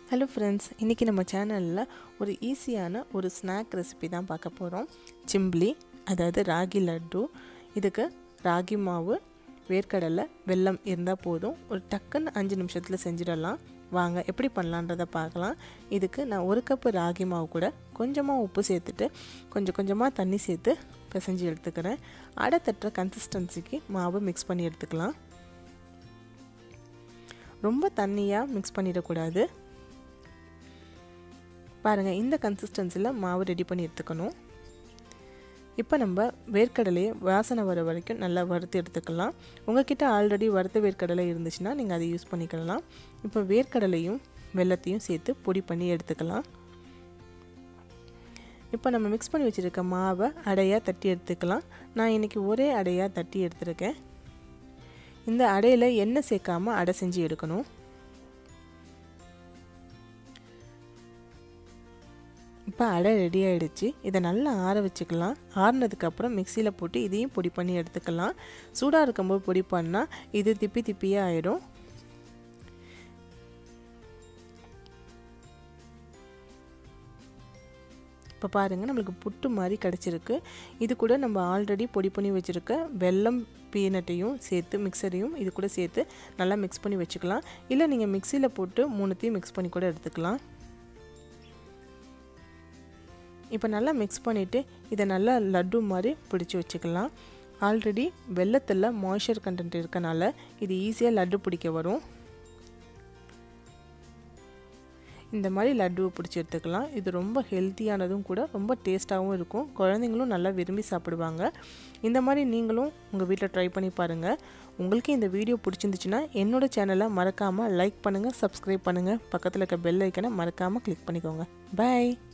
hello friends இன்றைக்கி நம்ம சேனலில் ஒரு ஈஸியான ஒரு ஸ்நாக் ரெசிபி தான் பார்க்க போகிறோம் சிம்பிளி அதாவது ராகி லட்டு இதுக்கு ராகி மாவு வேர்க்கடலை வெல்லம் இருந்தால் போதும் ஒரு டக்குன்னு அஞ்சு நிமிஷத்தில் செஞ்சிடலாம் வாங்க எப்படி பண்ணலான்றதை பார்க்கலாம் இதுக்கு நான் ஒரு கப்பு ராகி மாவு கூட கொஞ்சமாக உப்பு சேர்த்துட்டு கொஞ்சம் கொஞ்சமாக தண்ணி சேர்த்து பிசைஞ்சு எடுத்துக்கிறேன் அடை தட்டுற கன்சிஸ்டன்சிக்கு மாவு மிக்ஸ் பண்ணி எடுத்துக்கலாம் ரொம்ப தண்ணியாக மிக்ஸ் பண்ணிடக்கூடாது பாருங்கள் இந்த கன்சிஸ்டன்சியில் மாவு ரெடி பண்ணி எடுத்துக்கணும் இப்போ நம்ம வேர்க்கடலையை வாசனை வர வரைக்கும் நல்லா வறுத்து எடுத்துக்கலாம் உங்ககிட்ட ஆல்ரெடி வறுத்த வேர்க்கடலை இருந்துச்சுன்னா நீங்கள் அதை யூஸ் பண்ணிக்கலாம் இப்போ வேர்க்கடலையும் வெள்ளத்தையும் சேர்த்து பொடி பண்ணி எடுத்துக்கலாம் இப்போ நம்ம மிக்ஸ் பண்ணி வச்சுருக்க மாவை அடையாக தட்டி எடுத்துக்கலாம் நான் இன்றைக்கி ஒரே அடையாக தட்டி எடுத்துருக்கேன் இந்த அடையில் எண்ணெய் சேர்க்காமல் அடை செஞ்சு எடுக்கணும் இப்போ அடை ரெடி ஆகிடுச்சு இதை நல்லா ஆற வச்சுக்கலாம் ஆறுனதுக்கப்புறம் மிக்சியில் போட்டு இதையும் பொடி பண்ணி எடுத்துக்கலாம் சூடாக இருக்கும்போது பொடி பண்ணால் இது திப்பி திப்பியாக ஆயிடும் இப்போ பாருங்கள் நம்மளுக்கு புட்டு மாதிரி கிடச்சிருக்கு இது கூட நம்ம ஆல்ரெடி பொடி பண்ணி வச்சுருக்க வெல்லம் பீனட்டையும் சேர்த்து மிக்சரையும் இது கூட சேர்த்து நல்லா மிக்ஸ் பண்ணி வச்சுக்கலாம் இல்லை நீங்கள் மிக்சியில் போட்டு மூணுத்தையும் மிக்ஸ் பண்ணி கூட எடுத்துக்கலாம் இப்போ நல்லா மிக்ஸ் பண்ணிவிட்டு இதை நல்லா லட்டு மாதிரி பிடிச்சி வச்சுக்கலாம் ஆல்ரெடி வெள்ளத்தில் மாய்ஸ்சர் கண்டென்ட் இருக்கனால இது ஈஸியாக லட்டு பிடிக்க வரும் இந்த மாதிரி லட்டுவை பிடிச்சி எடுத்துக்கலாம் இது ரொம்ப ஹெல்த்தியானதும் கூட ரொம்ப டேஸ்ட்டாகவும் இருக்கும் குழந்தைங்களும் நல்லா விரும்பி சாப்பிடுவாங்க இந்த மாதிரி நீங்களும் உங்கள் வீட்டில் ட்ரை பண்ணி பாருங்கள் உங்களுக்கு இந்த வீடியோ பிடிச்சிருந்துச்சுன்னா என்னோடய சேனலை மறக்காமல் லைக் பண்ணுங்கள் சப்ஸ்கிரைப் பண்ணுங்கள் பக்கத்தில் இருக்க பெல் ஐக்கனை மறக்காமல் கிளிக் பண்ணிக்கோங்க பாய்